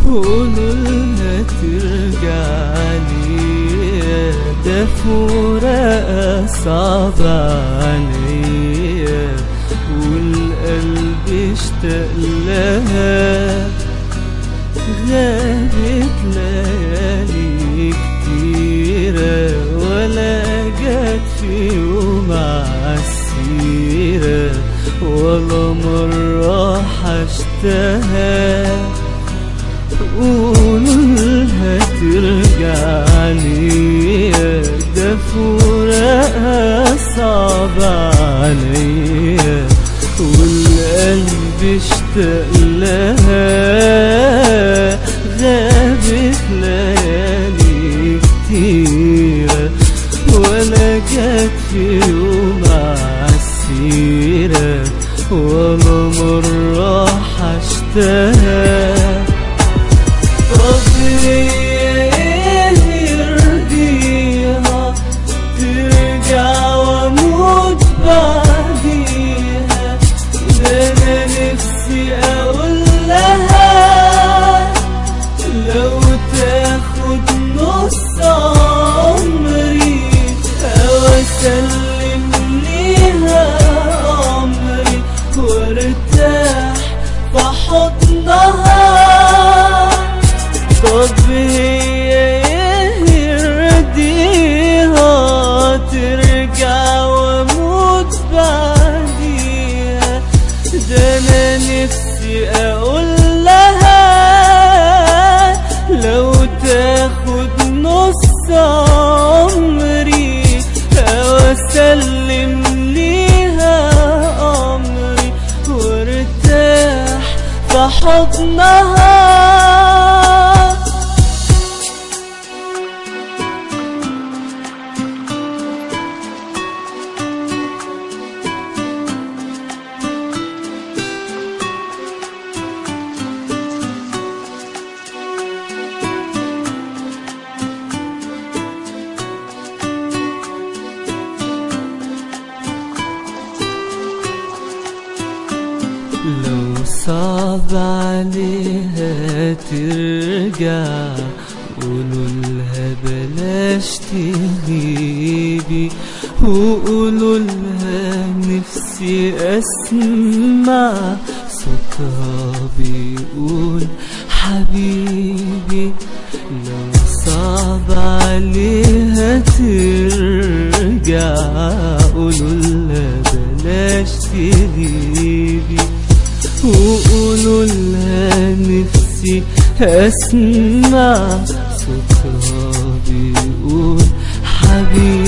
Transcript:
قولوا لها ترجعني ده فراق صعب عليا والقلب اشتاق لها غابت ليالي كتيرة ولا جت في يوم عالسيرة ولا مرة حشتها قولوا لها ترجعني ده فراق صعب عليا والقلب اشتاق لها غابت ليالي كتيرة ولا جت في يوم عالسيرة ولا مرة حشتها طب هي ايه يرضيها ترجع واموت بعديها ده انا نفسي اقول لها لو تاخد نص عمري او اسلم ليها عمري وارتاح في حضنها طب هي ايه يرضيها ترجع واموت بعديها ده انا نفسي اقول لها لو تاخد نص عمري او اسلم ليها امري وارتاح في حضنها لو صعب عليها ترجع قولوا لها بلاش تغيبي وقولوا لها نفسي اسمع صوتها بيقول حبيبي لو صعب عليها ترجع قولوا لها بلاش تغيبي وقولوا لها نفسي اسمع صوتها بيقول حبيبي